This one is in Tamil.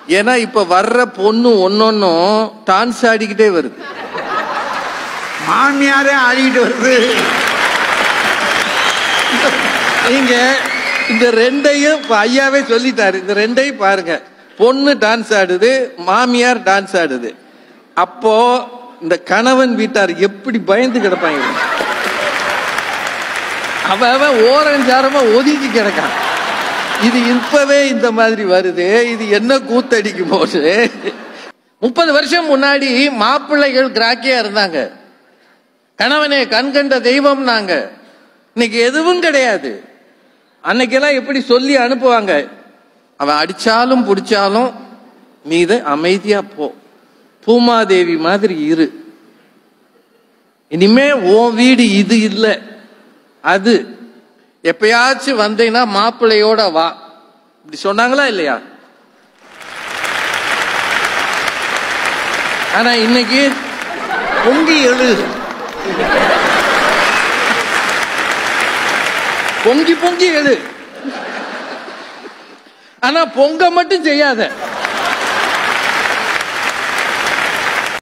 ஏன்னா இப்ப வர்ற பொண்ணு ஒன்னொன்னும் டான்ஸ் ஆடிக்கிட்டே வருது மாமியாரே ஆடிக்கிட்டு வருது நீங்க இந்த ரெண்டையும் இப்ப ஐயாவே சொல்லிட்டாரு இந்த ரெண்டையும் பாருங்க பொண்ணு டான்ஸ் ஆடுது மாமியார் டான்ஸ் ஆடுது அப்போ இந்த கணவன் வீட்டார் எப்படி பயந்து கிடப்பாங்க அவன் அவன் ஓரஞ்சாரமா ஒதுங்கி கிடக்கான் இது இப்பவே இந்த மாதிரி வருது இது என்ன கூத்தடிக்கும் போது முப்பது வருஷம் முன்னாடி மாப்பிள்ளைகள் கிராக்கியா இருந்தாங்க கணவனே கண்கண்ட தெய்வம் நாங்க இன்னைக்கு எதுவும் கிடையாது அன்னைக்கெல்லாம் எப்படி சொல்லி அனுப்புவாங்க அவன் அடிச்சாலும் பிடிச்சாலும் நீ இதை அமைதியா போ பூமாதேவி மாதிரி இரு இனிமே உன் வீடு இது இல்ல அது எப்பயாச்சும் வந்தீங்கன்னா மாப்பிள்ளையோட வா இப்படி சொன்னாங்களா இல்லையா ஆனா இன்னைக்கு பொங்கி எழு பொங்கி பொங்கி எழு ஆனா பொங்க மட்டும் செய்யாத